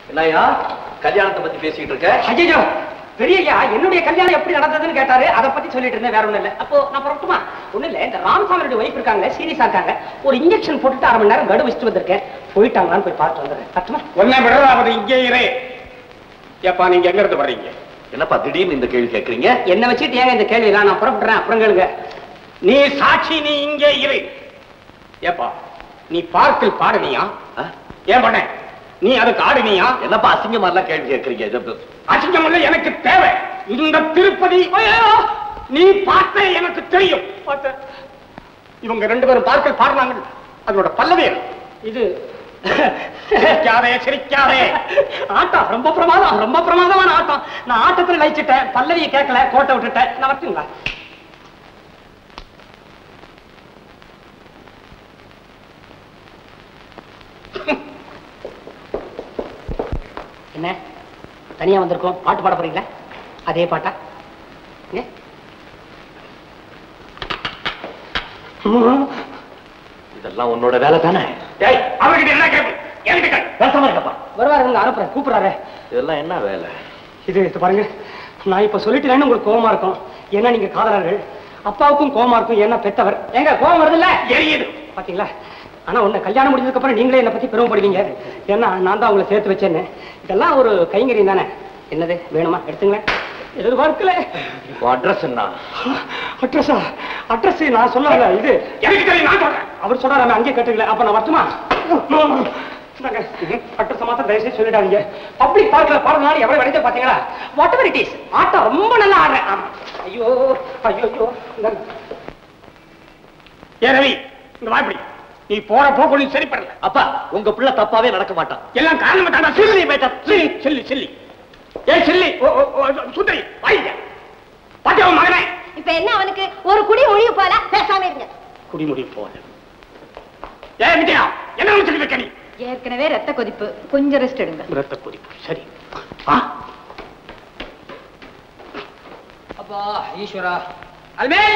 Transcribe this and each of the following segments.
என்னய்யா கல்யாணத்தை பத்தி பேசிட்டு இருக்க ஐயோ பெரியய்யா என்னுடைய கல்யாணம் எப்படி நடந்ததுன்னு கேட்டாரு அதை பத்தி சொல்லிட்டு இருந்தேன் வேற ஒண்ணும் இல்ல அப்போ நான் புறப்பட்டுமா ஒண்ணும் இல்ல இந்த ராமசாமியோட ஒய்ஃப் இருக்காங்க சீரியஸா இருக்காங்க ஒரு இன்ஜெக்ஷன் போட்டுட்டு அரை மணி நேரம் கடு வச்சுட்டு வந்திருக்கேன் போயிட்டாங்களான்னு போய் பார்த்து வந்துடுறேன் பட்டுமா உன்னை விடுறதாவது இங்கே இரு ஏப்பா நீங்க எங்க இருந்து வர்றீங்க என்னப்பா திடீர்னு இந்த கேள்வி கேக்குறீங்க என்ன வச்சுட்டு ஏங்க இந்த கேள்வி நான் புறப்படுறேன் அப்புறம் கேளுங்க நீ சாட்சி நீ இங்கே இரு ஏப்பா நீ பார்க்கில் பாடுனியா ஆ? ஏன் பண்ண நீ அதுக்கு ஆடுனியா என்னப்பா அசிங்கமா எல்லாம் கேள்வி கேக்குறீங்க இது அசிங்கம் இல்ல எனக்கு தேவை இந்த திருப்பதி ஐயோ, நீ பார்த்த எனக்கு தெரியும் பார்த்த இவங்க ரெண்டு பேரும் பார்க்கல் பாடுறாங்க அதோட பல்லவி என்ன? இது சிரிக்காதே சிரிக்காதே ஆட்டம் ரொம்ப பிரமாதம் ரொம்ப பிரமாதமான ஆட்டம் நான் ஆட்டத்துல லயிச்சிட்டேன் பல்லவியை கேட்கல கோட்டை விட்டுட்டேன் நான் வரட்டுங்களா என்ன தனியா வந்திருக்கோம் பாட்டு பாட போறீங்களா அதே பாட்டா ஏ? இதெல்லாம் உன்னோட வேலை தானே டேய் அவர்கிட்ட என்ன கேட்பு என்கிட்ட கேட்பு பேசாம இருக்கப்பா வருவாரு உங்க அனுப்புறேன் கூப்பிடுறாரு இதெல்லாம் என்ன வேலை இது இது பாருங்க நான் இப்ப சொல்லிட்டேன்னு உங்களுக்கு கோவமா இருக்கும் ஏன்னா நீங்க காதலர்கள் அப்பாவுக்கும் கோவமா இருக்கும் ஏன்னா பெத்தவர் எங்க கோவம் வருது இல்ல எரியுது பாத்தீங்களா ஆனா உன்னை கல்யாணம் முடிஞ்சதுக்கு அப்புறம் நீங்களே என்னை பத்தி பெருமைப்படுவீங்க ஏன்னா நான் தான் உங்களை சேர்த்து வச்சேன்னு இதெல்லாம் ஒரு கைங்கரியம் தானே என்னது வேணுமா எடுத்துங்களேன் எதிர்பார்க்கல அட்ரஸ் என்ன அட்ரஸா அட்ரஸ் நான் சொல்லல இது எனக்கு தெரியும் நான் சொல்றேன் அவர் சொல்றாரு அங்கேயே கேட்டுக்கல அப்ப நான் வரட்டுமா அட்ரஸ் மாத்திரம் தயவுசெய்து சொல்லிடாதீங்க பப்ளிக் பார்க்ல பாடுறதுனால எவ்வளவு விளைஞ்ச பாத்தீங்களா வாட் எவர் இட் இஸ் ஆட்டம் ரொம்ப நல்லா ஆடுறேன் ஆமா. ஐயோ ஐயோ ஐயோ இந்தாங்க. ஏ ரவி இந்த வாய்ப்படி நீ போற போக்கு நீ சரிப்படல அப்பா உங்க பிள்ளை தப்பாவே நடக்க மாட்டான் எல்லாம் காரணம் தாண்டா சில்லி பேட்டா சில்லி சில்லி சில்லி ஏ சில்லி ஓ ஓ, ஓ சுந்தரி வாய்ங்க பாத்தியா உன் மகனே இப்ப என்ன அவனுக்கு ஒரு குடி ஒழிவு போல பேசாம இருங்க குடிமுடி போல ஏ விஜயா என்ன நினைச்சுட்டு இருக்க நீ ஏற்கனவே ரத்த கொதிப்பு கொஞ்சம் ரெஸ்ட் எடுங்க ரத்த கொதிப்பு சரி அப்பா ஈஸ்வரா அல்மேல்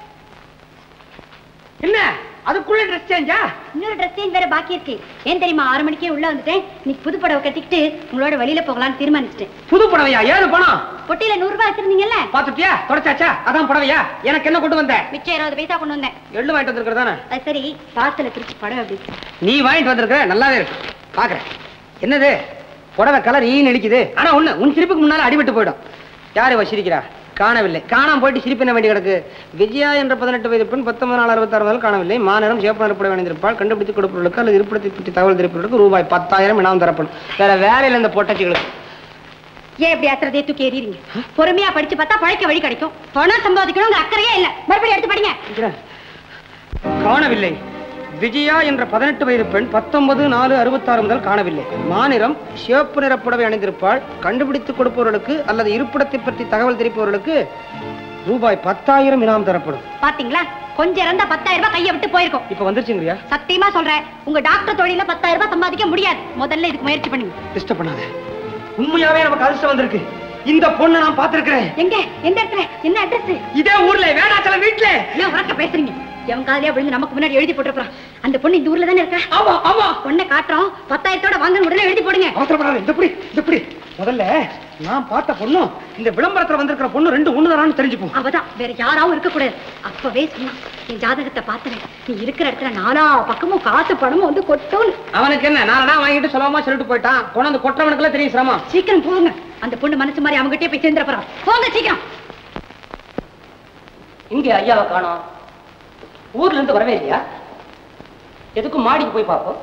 என்ன அதுக்குள்ள ட்ரெஸ் சேஞ்சா இன்னொரு ட்ரெஸ் சேஞ்ச் வேற பாக்கி இருக்கு ஏன் தெரியுமா ஆறு மணிக்கே உள்ள வந்துட்டேன் இன்னைக்கு புது புடவை கட்டிக்கிட்டு உங்களோட வெளியில போகலாம்னு தீர்மானிச்சிட்டேன் புது புடவையா ஏது பணம் பொட்டியில நூறு ரூபாய் வச்சிருந்தீங்கல்ல பாத்துட்டியா தொடச்சாச்சா அதான் புடவையா எனக்கு என்ன கொண்டு வந்த மிச்சம் இருபது பைசா கொண்டு வந்தேன் எள்ளு வாங்கிட்டு வந்திருக்கிறதானே அது சரி பார்சல பிரிச்சு புடவை அப்படி இருக்கு. நீ வாங்கிட்டு வந்திருக்க நல்லாவே இருக்கு பாக்குறேன் என்னது புடவை கலர் ஈன்னு அடிக்குது ஆனா ஒண்ணு உன் சிரிப்புக்கு முன்னால அடிபட்டு போயிடும் யாரு இவ சிரிக்கிறா காணவில்லை காணாம போயிட்டு சிரிப்பு என்ன வேண்டி கிடக்கு விஜயா என்ற பதினெட்டு வயது பெண் பத்தொன்பது நாள் அறுபத்தாறு முதல் காணவில்லை மாநிலம் சேப்பன இருப்படை அணிந்திருப்பால் கண்டுபிடித்து கொடுப்பவர்களுக்கு அல்லது இருப்பிடத்தை பற்றி தகவல் தெரிவிப்பவர்களுக்கு ரூபாய் பத்தாயிரம் இனாம் தரப்படும் வேற வேலையில இந்த பொட்டச்சிகளுக்கு ஏன் இப்படி அசரதே தூக்கி எறிறீங்க பொறுமையா படிச்சு பார்த்தா பழைக்க வழி கிடைக்கும் பணம் சம்பாதிக்கணும் அக்கறையே இல்ல மறுபடியும் எடுத்து படிங்க காணவில்லை விஜயா என்ற பதினெட்டு வயது பெண் பத்தொன்பது நாலு அறுபத்தாறு முதல் காணவில்லை மாநிலம் சிவப்பு நிற புடவை அணிந்திருப்பாள் கண்டுபிடித்து கொடுப்பவர்களுக்கு அல்லது இருப்பிடத்தை பற்றி தகவல் தெரிவிப்பவர்களுக்கு ரூபாய் பத்தாயிரம் இனாம் தரப்படும் பாத்தீங்களா கொஞ்சம் இறந்தா பத்தாயிரம் ரூபாய் கையை விட்டு போயிருக்கும் இப்ப வந்துருச்சுங்கய்யா சத்தியமா சொல்றேன் உங்க டாக்டர் தொழில பத்தாயிரம் ரூபாய் சம்பாதிக்க முடியாது முதல்ல இதுக்கு முயற்சி பண்ணுங்க டிஸ்டர்ப் பண்ணாத உண்மையாவே நமக்கு அதிர்ஷ்டம் வந்திருக்கு இந்த பொண்ணை நான் பார்த்திருக்கிறேன் எங்க எந்த இடத்துல என்ன அட்ரஸ் இதே ஊர்ல வேணாச்சல வீட்டுல ஏன் உறக்க பேசுறீங்க எவன் காலையா விழுந்து நமக்கு முன்னாடி எழுதி போட்டுருப்பான் அந்த பொண்ணு இந்த ஊர்ல தானே இருக்கா ஆமா ஆமா பொண்ணை காட்டுறோம் பத்தாயிரத்தோட வாங்க உடனே எழுதி போடுங்க அவசரப்படாத இந்த இப்படி இந்த இப்படி முதல்ல நான் பார்த்த பொண்ணும் இந்த விளம்பரத்துல வந்திருக்கிற பொண்ணு ரெண்டு ஒண்ணுதானான்னு தெரிஞ்சுப்போம் அவதான் வேற யாராவும் இருக்க கூடாது அப்பவே சொன்னான் என் ஜாதகத்தை பார்த்தேன் நீ இருக்கிற இடத்துல நாலா பக்கமும் காசு பணமும் வந்து கொட்டும் அவனுக்கு என்ன நாலடா வாங்கிட்டு சொல்லாம சொல்லிட்டு போயிட்டான் கொண்டாந்து கொற்றவனுக்குலாம் தெரியும் சிரமம் சீக்கிரம் போங்க அந்த பொண்ணு மனசு மாதிரி அவங்ககிட்டயே போய் சேர்ந்துட போறான் போங்க சீக்கிரம் இங்க ஐயாவை காணோம் ஊர்ல இருந்து வரவே இல்லையா எதுக்கும் மாடிக்கு போய் பார்ப்போம்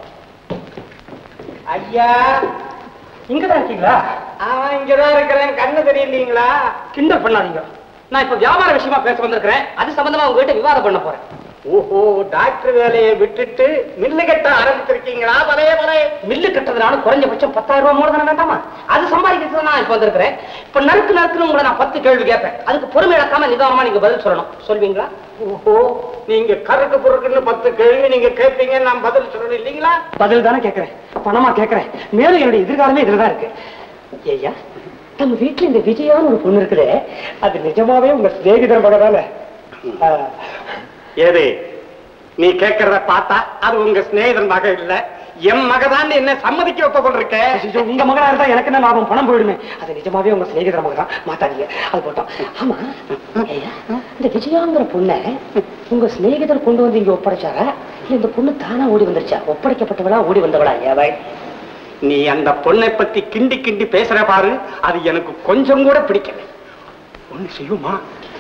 ஐயா இங்கதான் இருக்கீங்களா அவன் இங்கதான் இருக்கிறேன் கண்ணு தெரியலீங்களா கிண்டல் பண்ணாதீங்க நான் இப்ப வியாபார விஷயமா பேச வந்திருக்கிறேன் அது சம்பந்தமா உங்ககிட்ட விவாதம் பண்ண போறேன் ஓஹோ டாக்டர் வேலையை விட்டுட்டு மில்லு கட்ட ஆரம்பிச்சிருக்கீங்களா பழைய பழைய மில்லு கட்டுறதுனால குறைஞ்சபட்சம் பத்தாயிரம் ரூபாய் மூலதனம் வேண்டாமா அது சம்பாதிக்கிறது நான் இப்ப வந்திருக்கிறேன் இப்ப நறுக்கு நறுக்குன்னு உங்களை நான் பத்து கேள்வி கேட்பேன் அதுக்கு பொறுமை இழக்காம நிதானமா நீங்க பதில் சொல்லணும் சொல்வீங்களா ஓஹோ நீங்க கருக்கு புருக்குன்னு பத்து கேள்வி நீங்க கேட்பீங்க நான் பதில் சொல்லணும் இல்லீங்களா பதில் தானே கேட்கிறேன் பணமா கேட்கிறேன் மேலும் என்னுடைய எதிர்காலமே இதுலதான் இருக்கு ஐயா நம்ம வீட்டுல இந்த விஜயான்னு ஒரு பொண்ணு இருக்குதே அது நிஜமாவே உங்க சிநேகிதர் மகதானே ஏது நீ கேட்கறத பார்த்தா அது உங்க சிநேகிதன் மக இல்ல என் மகதான் என்ன சம்மதிக்க வைப்ப போல் இருக்க ஐயோ, உங்க மகனா இருந்தா எனக்கு என்ன லாபம் பணம் போயிடுமே அது நிஜமாவே உங்க சிநேகிதர மகன் மாத்தாதீங்க அது போட்டோம் ஆமா ஐயா, இந்த விஜயாங்கிற பொண்ணை உங்க சிநேகிதர் கொண்டு வந்து இங்க ஒப்படைச்சாரா இல்ல இந்த பொண்ணு தானா ஓடி வந்துருச்சா ஒப்படைக்கப்பட்டவளா ஓடி வந்தவளா ஏவாய் நீ அந்த பொண்ணை பத்தி கிண்டி கிண்டி பேசுற பாரு அது எனக்கு கொஞ்சம் கூட பிடிக்கல ஒண்ணு செய்யுமா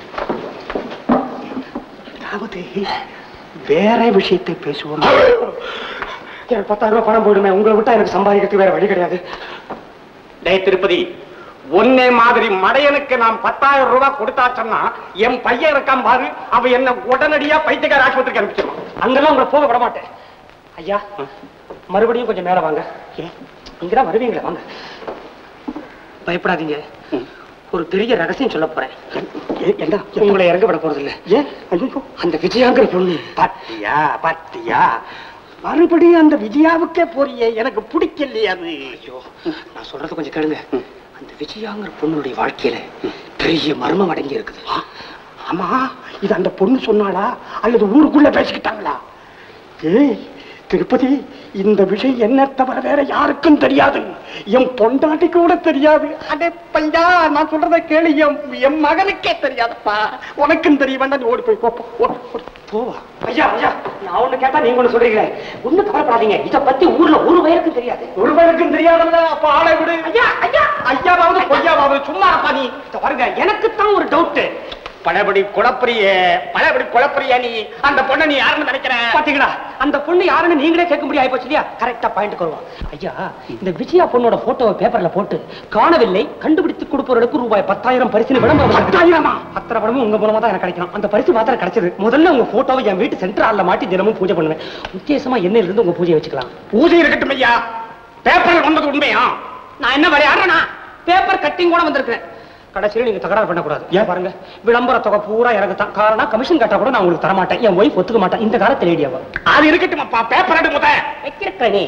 அதாவது வேற விஷயத்தை பேசுவோம் எனக்கு பத்தாயிரம் ரூபாய் பணம் போயிடுமே உங்களை விட்டா எனக்கு சம்பாதிக்கிறதுக்கு வேற வழி கிடையாது டேய் திருப்பதி ஒன்னே மாதிரி மடையனுக்கு நாம் பத்தாயிரம் ரூபாய் கொடுத்தாச்சோன்னா என் பையன் இருக்கான் பாரு அவ என்ன உடனடியா பைத்தியக்கார ஆஸ்பத்திரிக்கு அனுப்பிச்சிருவான் அங்கெல்லாம் உங்களை போக விட மாட்டேன் ஐயா மறுபடியும் கொஞ்சம் மேல வாங்க இங்கதான் வருவீங்களே வாங்க பயப்படாதீங்க ஒரு பெரிய ரகசியம் சொல்ல போறேன் ஏ- என்ன உங்களை இறங்க விட போறது இல்ல ஏன் ஐயோ அந்த விஜயாங்கிற பொண்ணு பாத்தியா பாத்தியா மறுபடியும் அந்த விஜயாவுக்கே போறியே எனக்கு பிடிக்கலையே அது ஐயோ நான் சொல்றது கொஞ்சம் கேளுங்க அந்த விஜயாங்கிற பொண்ணுடைய வாழ்க்கையில பெரிய மர்மம் அடங்கி இருக்குது ஆமா இது அந்த பொண்ணு சொன்னாளா அல்லது ஊருக்குள்ள பேசிக்கிட்டாங்களா ஏய் திருப்பதி இந்த விஷயம் என்ன தவிர வேற யாருக்கும் தெரியாது என் பொண்டாட்டி கூட தெரியாது அடே பையா நான் சொல்றத கேளு என் என் மகனுக்கே தெரியாதப்பா உனக்கும் தெரிய வேண்டாம் நீ ஓடி போய் போ, போ, ஓடு, ஓடு. போவா ஐயா ஐயா நான் ஒண்ணு கேட்டா நீங்க ஒண்ணு சொல்றீங்களே ஒண்ணு கவலைப்படாதீங்க இத பத்தி ஊர்ல ஒரு வயலுக்கும் தெரியாது ஒருவருக்கும் தெரியாதல்ல அப்ப ஆளை விடு ஐயா ஐயா ஐயாவது பொய்யாவது சும்மா இருப்பா நீ இத பாருங்க எனக்கு தான் ஒரு டவுட் பழபடி குழப்பறிய பழபடி குழப்பறிய நீ அந்த பொண்ணை நீ யாருன்னு நினைக்கிற பாத்தீங்களா அந்த பொண்ணு யாருன்னு நீங்களே கேட்க முடியாது ஆயிப்போச்சு இல்லையா கரெக்டா பாயிண்ட் வருவோம் ஐயா இந்த விஜயா பொண்ணோட போட்டோவை பேப்பர்ல போட்டு காணவில்லை கண்டுபிடித்து கொடுப்பவர்களுக்கு ரூபாய் பத்தாயிரம் பரிசு விளம்பரம் பத்தாயிரமா? அத்தனை படமும் உங்க மூலமா தான் எனக்கு கிடைக்கும் அந்த பரிசு மாத்திரம் கிடைச்சது முதல்ல உங்க போட்டோவை என் வீட்டு சென்டர் ஹால்ல மாட்டி தினமும் பூஜை பண்ணுவேன் உத்தேசமா என்ன இருந்து உங்க பூஜையை வச்சுக்கலாம் பூஜை இருக்கட்டும் ஐயா பேப்பர் வந்தது உண்மையா நான் என்ன விளையாடுறேனா பேப்பர் கட்டிங் கூட வந்திருக்கேன் கடைசியில் நீங்க தகராறு பண்ணக்கூடாது ஏன் பாருங்க விளம்பர தொகை பூரா எனக்கு தான் காரணம் கமிஷன் கட்டா கூட நான் உங்களுக்கு தர மாட்டேன் என் ஒய்ஃப் ஒத்துக்க மாட்டேன் இந்த காலத்தில் லேடியாவா அது இருக்கட்டும் அப்பா பேப்பர் எடு முத வைக்கிறேனே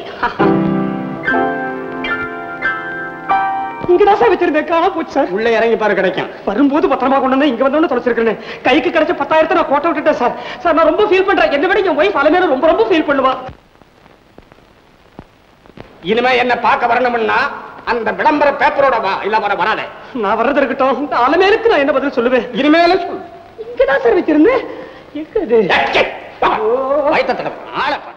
இங்கதான் சார் வச்சிருந்தேன் காண போச்சு சார் உள்ள இறங்கி பாரு கிடைக்கும் வரும்போது பத்திரமா கொண்டு வந்து இங்க வந்தோன்னு தொலைச்சிருக்கேன் கைக்கு கிடைச்ச பத்தாயிரத்தை நான் கோட்டை விட்டுட்டேன் சார் சார் நான் ரொம்ப ஃபீல் பண்றேன் என்ன விட என் ஒய்ஃப் அலமேல ரொம்ப ரொம்ப ஃபீல் பண்ணுவா இனிமே என்ன பார்க்க வரணும்னா அந்த விளம்பர பேப்பரோட வா இல்ல வர வராத நான் வர்றது இருக்கட்டும் இந்த அலமேலுக்கு நான் என்ன பதில் சொல்லுவேன் இனிமேல சொல்லு இங்கதான் சார் வச்சிருந்தேன் எங்க இது ஏய், ஏய், வா. வயித்தை தடவை. ஆளை பாரு.